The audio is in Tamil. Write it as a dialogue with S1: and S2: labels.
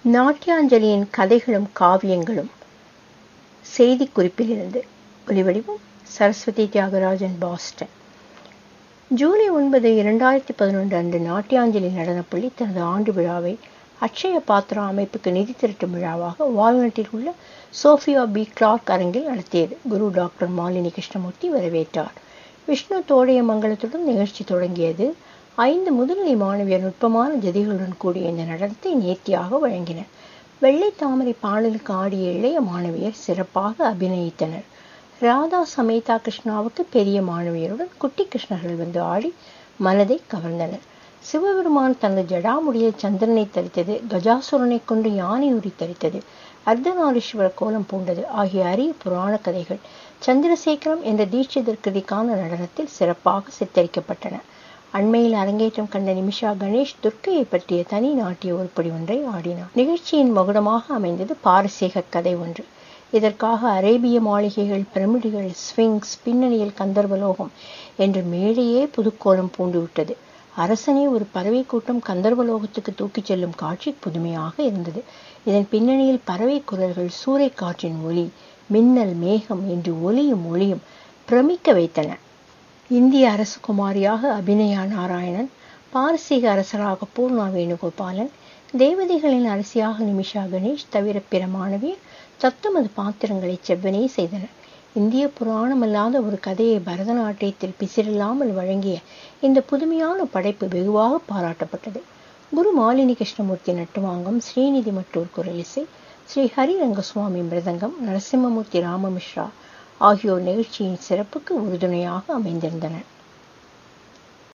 S1: நாட்டியாஞ்சலியின் கதைகளும் காவியங்களும் செய்தி குறிப்பிலிருந்து ஒலிவடிவம் சரஸ்வதி தியாகராஜன் பாஸ்டன் ஜூலை ஒன்பது இரண்டாயிரத்தி பதினொன்று அன்று நாட்டியாஞ்சலி நடனப்பள்ளி தனது ஆண்டு விழாவை அட்சய பாத்திரா அமைப்புக்கு நிதி திரட்டும் விழாவாக வால்நட்டில் உள்ள சோஃபியா பி கிளார்க் அரங்கில் நடத்தியது குரு டாக்டர் மாலினி கிருஷ்ணமூர்த்தி வரவேற்றார் விஷ்ணு தோடைய மங்களத்துடன் நிகழ்ச்சி தொடங்கியது ஐந்து முதுநிலை மாணவியர் நுட்பமான ஜதிகளுடன் கூடிய இந்த நடனத்தை நேர்த்தியாக வழங்கினர் வெள்ளை தாமரை பாடலுக்கு ஆடிய இளைய மாணவியர் சிறப்பாக அபிநயித்தனர் ராதா சமேதா கிருஷ்ணாவுக்கு பெரிய மாணவியருடன் குட்டி கிருஷ்ணர்கள் வந்து ஆடி மனதை கவர்ந்தனர் சிவபெருமான் தனது ஜடாமுடியில் சந்திரனை தரித்தது கஜாசுரனை கொண்டு யானை உரி தரித்தது அர்த்தநாரீஸ்வர கோலம் பூண்டது ஆகிய அரிய புராண கதைகள் சந்திரசேகரம் என்ற தீட்சிதர் கிருதிக்கான நடனத்தில் சிறப்பாக சித்தரிக்கப்பட்டன அண்மையில் அரங்கேற்றம் கண்ட நிமிஷா கணேஷ் துர்க்கையை பற்றிய தனி நாட்டிய உருப்படி ஒன்றை ஆடினார் நிகழ்ச்சியின் மகுடமாக அமைந்தது பாரசீக கதை ஒன்று இதற்காக அரேபிய மாளிகைகள் பிரமிடுகள் ஸ்விங்ஸ் பின்னணியில் கந்தர்வலோகம் என்று மேடையே புதுக்கோலம் பூண்டுவிட்டது அரசனே ஒரு பறவை கூட்டம் கந்தர்வலோகத்துக்கு தூக்கிச் செல்லும் காட்சி புதுமையாக இருந்தது இதன் பின்னணியில் பறவை குரல்கள் சூறை காற்றின் ஒளி மின்னல் மேகம் என்று ஒளியும் ஒளியும் பிரமிக்க வைத்தன இந்திய அரசு குமாரியாக அபிநயா நாராயணன் பாரசீக அரசராக பூர்ணா வேணுகோபாலன் தேவதைகளின் அரசியாக நிமிஷா கணேஷ் தவிர பிற மாணவியர் தத்தமது பாத்திரங்களை செவ்வனே செய்தனர் இந்திய புராணமல்லாத ஒரு கதையை பரதநாட்டியத்தில் பிசிறில்லாமல் வழங்கிய இந்த புதுமையான படைப்பு வெகுவாக பாராட்டப்பட்டது குரு மாலினி கிருஷ்ணமூர்த்தி நட்டுவாங்கம் ஸ்ரீநிதி மட்டூர் குரலிசை ஸ்ரீ ஹரிரங்கசுவாமி மிருதங்கம் நரசிம்மமூர்த்தி ராமமிஸ்ரா ஆகியோர் நிகழ்ச்சியின் சிறப்புக்கு உறுதுணையாக அமைந்திருந்தனர்